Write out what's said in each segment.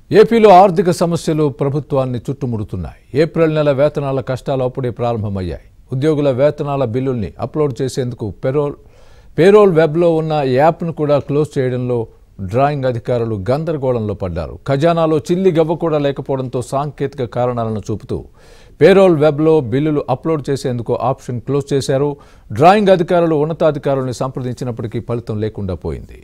ఏపీలో ఆర్థిక సమస్యలు ప్రభుత్వాన్ని చుట్టుముడుతున్నాయి ఏప్రిల్ నెల వేతనాల కష్టాలు అప్పుడే ప్రారంభమయ్యాయి ఉద్యోగుల వేతనాల బిల్లుల్ని అప్లోడ్ చేసేందుకు పెరోల్ పేరోల్ వెబ్లో ఉన్న యాప్ను కూడా క్లోజ్ చేయడంలో డ్రాయింగ్ అధికారులు గందరగోళంలో పడ్డారు ఖజానాలో చిల్లి గవ్వ కూడా లేకపోవడంతో సాంకేతిక కారణాలను చూపుతూ పేరోల్ వెబ్లో బిల్లులు అప్లోడ్ చేసేందుకు ఆప్షన్ క్లోజ్ చేశారు డ్రాయింగ్ అధికారులు ఉన్నతాధికారుల్ని సంప్రదించినప్పటికీ ఫలితం లేకుండా పోయింది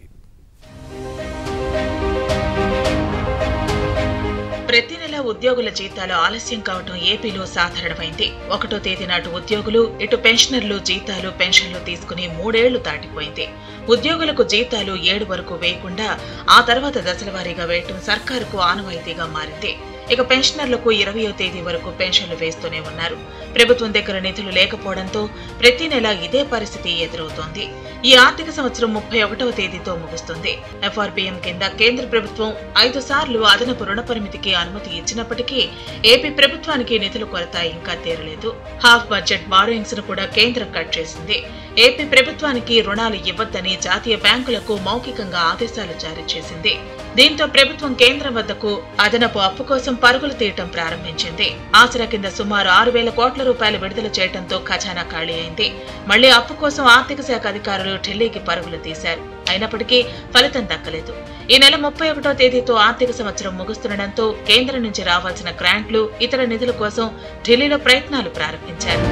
ప్రతి నెల ఉద్యోగుల జీతాలు ఆలస్యం కావటం ఏపీలో సాధారణమైంది ఒకటో తేదీ నాటి ఉద్యోగులు ఇటు పెన్షనర్లు జీతాలు పెన్షన్లు తీసుకుని మూడేళ్లు దాటిపోయింది ఉద్యోగులకు జీతాలు ఏడు వరకు వేయకుండా ఆ తర్వాత దశలవారీగా వేయటం సర్కారుకు ఆనవాయితీగా మారింది ఇక పెన్షనర్లకు ఇరవయో తేదీ వరకు పెన్షన్లు వేస్తూనే ఉన్నారు ప్రభుత్వం దగ్గర నిధులు లేకపోవడంతో ప్రతి నెల ఇదే పరిస్థితి ఎదురవుతోంది ఈ ఆర్థిక సంవత్సరం ముప్పై ఒకటవ తేదీతో ముగుస్తుంది ఎఫ్ఆర్బిఎం కింద కేంద్ర ప్రభుత్వం ఐదు సార్లు అదనపు రుణ పరిమితికి అనుమతి ఇచ్చినప్పటికీ ఏపీ ప్రభుత్వానికి నిధుల కొరత ఇంకా తీరలేదు హాఫ్ బడ్జెట్ బారోయింగ్స్ ను కూడా కేంద్రం కట్ చేసింది ఏపీ ప్రభుత్వానికి రుణాలు ఇవ్వద్దని జాతీయ బ్యాంకులకు మౌఖికంగా ఆదేశాలు జారీ చేసింది దీంతో ప్రభుత్వం కేంద్రం వద్దకు అదనపు అప్పు కోసం పరుగులు తీయటం ప్రారంభించింది ఆసరా కింద సుమారు ఆరు వేల కోట్ల రూపాయలు విడుదల చేయడంతో ఖజానా ఖాళీ అయింది మళ్లీ అప్పు కోసం ఆర్థిక శాఖ అధికారులు ఢిల్లీకి పరుగులు తీశారు అయినప్పటికీ ఫలితం దక్కలేదు ఈ నెల ముప్పై ఒకటో తేదీతో ఆర్థిక సంవత్సరం ముగుస్తుండటంతో కేంద్రం నుంచి రావాల్సిన గ్రాంట్లు ఇతర నిధుల కోసం ఢిల్లీలో ప్రయత్నాలు ప్రారంభించారు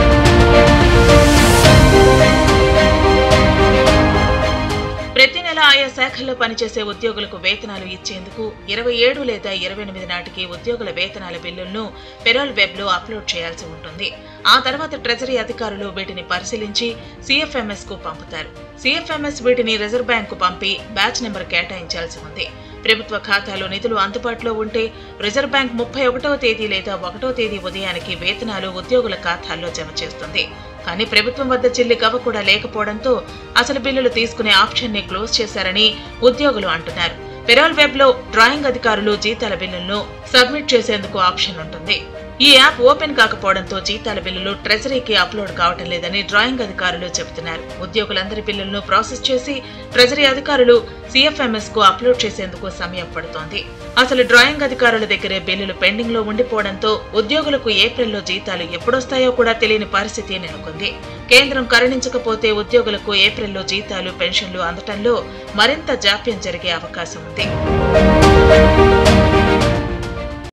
ప్రతి నెల ఆయా శాఖల్లో పనిచేసే ఉద్యోగులకు వేతనాలు ఇచ్చేందుకు ఇరవై ఏడు లేదా ఇరవై ఎనిమిది నాటికి ఉద్యోగుల వేతనాల బిల్లులను పెరోల్ వెబ్ లో అప్లోడ్ చేయాల్సి ఉంటుంది ఆ తర్వాత ట్రెజరీ అధికారులు వీటిని పరిశీలించి సిఎఫ్ఎంఎస్ కు పంపుతారు సిఎఫ్ఎంఎస్ వీటిని రిజర్వ్ బ్యాంక్ కు పంపి బ్యాచ్ నెంబర్ కేటాయించాల్సి ఉంది ప్రభుత్వ ఖాతాలో నిధులు అందుబాటులో ఉంటే రిజర్వ్ బ్యాంక్ ముప్పై ఒకటవ తేదీ లేదా ఒకటో తేదీ ఉదయానికి వేతనాలు ఉద్యోగుల ఖాతాల్లో జమ చేస్తుంది కానీ ప్రభుత్వం వద్ద చిల్లి గవ్వ కూడా లేకపోవడంతో అసలు బిల్లులు తీసుకునే ఆప్షన్ ని క్లోజ్ చేశారని ఉద్యోగులు అంటున్నారు పెరాల్ వెబ్ లో డ్రాయింగ్ అధికారులు జీతాల బిల్లులను సబ్మిట్ చేసేందుకు ఆప్షన్ ఉంటుంది ఈ యాప్ ఓపెన్ కాకపోవడంతో జీతాల బిల్లులు ట్రెజరీకి అప్లోడ్ కావటం లేదని డ్రాయింగ్ అధికారులు చెబుతున్నారు ఉద్యోగులందరి బిల్లులను ప్రాసెస్ చేసి ట్రెజరీ అధికారులు సిఎఫ్ఎంఎస్ కు అప్లోడ్ చేసేందుకు సమయం పడుతోంది అసలు డ్రాయింగ్ అధికారుల దగ్గరే బిల్లులు పెండింగ్ లో ఉండిపోవడంతో ఉద్యోగులకు ఏప్రిల్లో జీతాలు ఎప్పుడొస్తాయో కూడా తెలియని పరిస్థితి నెలకొంది కేంద్రం కరుణించకపోతే ఉద్యోగులకు ఏప్రిల్లో జీతాలు పెన్షన్లు అందటంలో మరింత జాప్యం జరిగే అవకాశం ఉంది